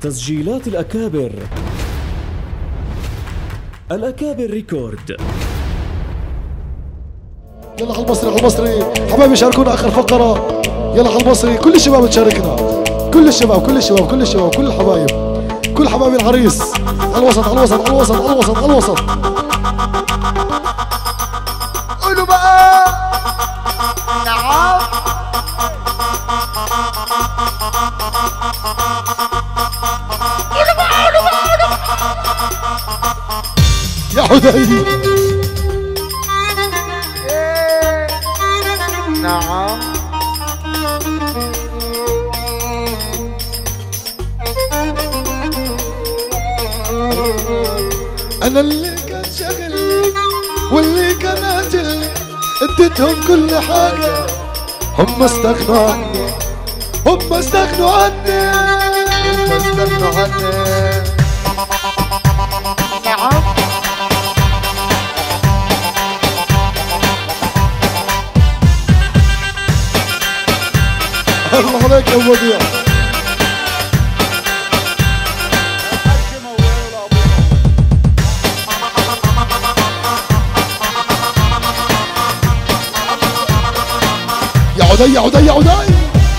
تسجيلات الأكابر الأكابر ريكورد يلا على المصري على المصري حبايبي شاركونا اخر فقره يلا على المصري كل الشباب تشاركنا كل الشباب كل الشباب كل الشباب كل الحبايب كل حبايب العريس على الوسط على الوسط على الوسط على الوسط على الوسط قولوا بقى نعم يا حدي إيه. نعم انا اللي كان شغل واللي كان اجل اديتهم كل حاجه هم استغنوا عني هم استغنوا عني استنوا عني نعم الله عليك يا وديع يا عدي يا عدي يا عدي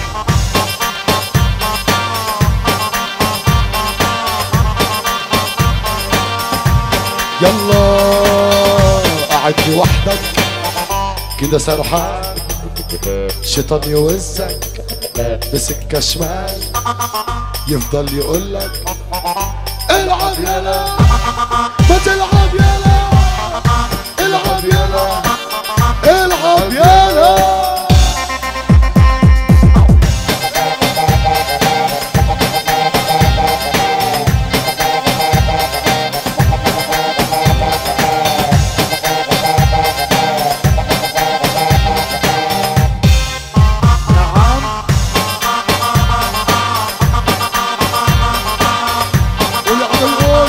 يلا قاعد لوحدك كده سرحان شيطان يوزك بسكة شمال يفضل يقولك العب يلا ما تلعب يلا العب يلا العب يلا نعم قول على القول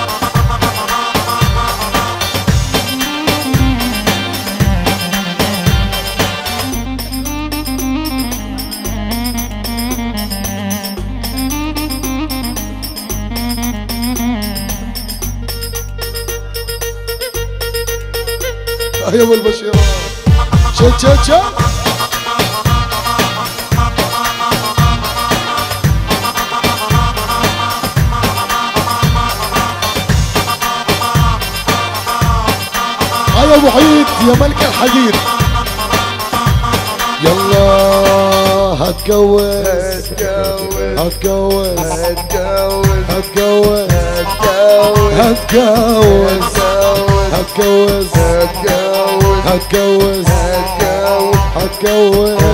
يا ابو البشير شد شد شد يا ابو حيد يا ملك الحديد يلا هتجوز اتجوز هتجوز اتجوز هتجوز اتجوز هتجوز هتجوز اتجوز هتجوز اتجوز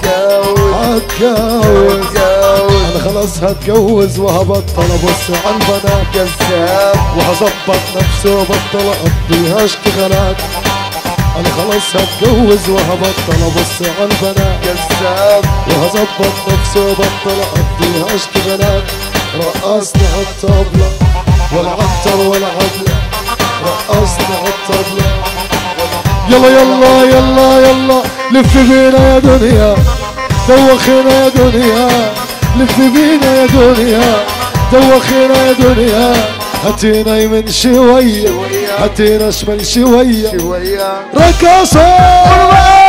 هتجوز هتجوز انا خلاص هتجوز وهبطل ابص على البنات كذاب وهظبط نفسي وبطل اقضيها اشتغالات انا خلاص هتجوز وهبطل ابص على البنات كذاب وهظبط نفسي وبطل اقضيها اشتغالات رقصني على الطبلة ولا عنتر ولا عدلة رقصني على الطبلة يلا يلا يلا يلا لف بينا يا دنيا دوخينا يا دنيا لف بينا يا دنيا دوخينا يا دنيا هاتينا يمين شوية هاتينا شمال شوية شوية رقصة